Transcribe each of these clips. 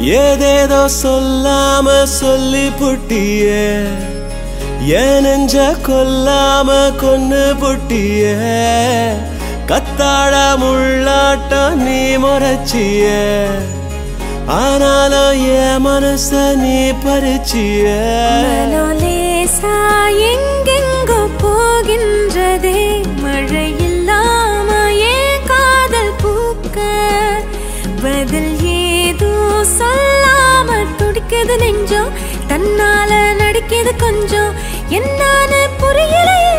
ஏதேதோ சொல்லாம சொல்லி புட்டியே ஏன் நெஞ்ச கொல்லாம கொன்னு புட்டியே கத்தாழ முள்ளாட்டம் நீ முறைச்சிய ஆனாலும் என் மனச நீ பறிச்சிய மனோலேசா எங்கெங்கோ போகின்றதே மழை இல்லாம ஏன் காதல் பூக்க பதில் ஏதோ சொல்லாம துடிக்குது நெஞ்சம் தன்னால நடிக்குது கொஞ்சம் என்னான்னு புரியலையே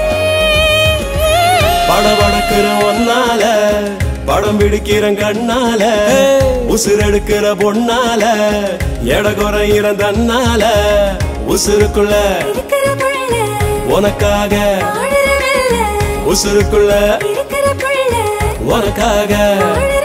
படபடக்கிற ஒன்னால படம் பிடிக்கிற கண்ணால உசுரெடுக்கிற பொண்ணால எட குறையிற தன்னால உசுருக்குள்ள இருக்கிற புள்ள உனக்காக வாழுற வெள்ள உசுருக்குள்ள இருக்கிற புள்ள உனக்காக வாழுற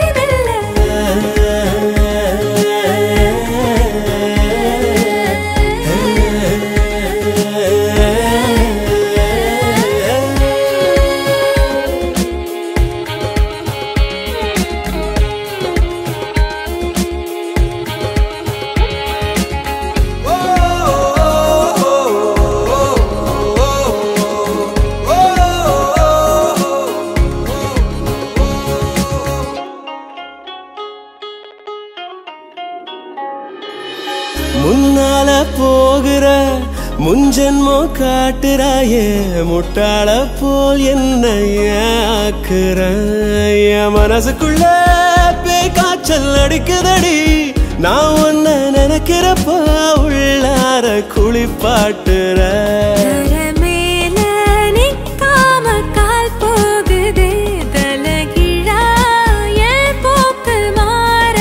முன்னால போகிற முன்ஜென்மோ காட்டுறாயே முட்டாள போல் என்ன ஆக்குற என் மனசுக்குள்ள பேய் காய்ச்சல் அடிக்குதடி நான் உன்ன நினைக்கிறப்ப உள்ளார குளிப்பாட்டுற மேல நிக்காம கால் போகுதே தலகிழா என் போக்கு மாற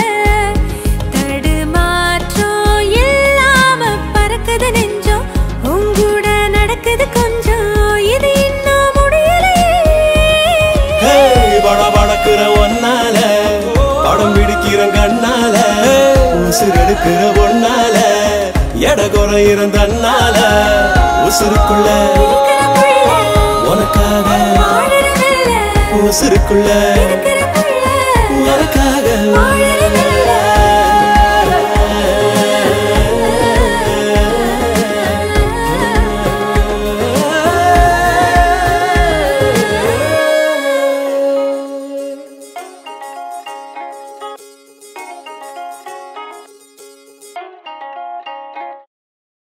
தடுமாற்றம் இல்லாம பறக்குது நெஞ்சம் உங்கூட நடக்குது கொஞ்சம் இது இன்னும் முடியலையே ஹேய், பட படக்குற ஒன்னால படம் பிடிக்கிற கண்ணால உசுர் எடுக்கிற ஒன்னால எட குறையிற தன்னால உசுருக்குள்ள இருக்கிற புள்ள உனக்காக வாழுற வெள்ள உசுருக்குள்ள இருக்கிற புள்ள உனக்காக வாழுற வெள்ள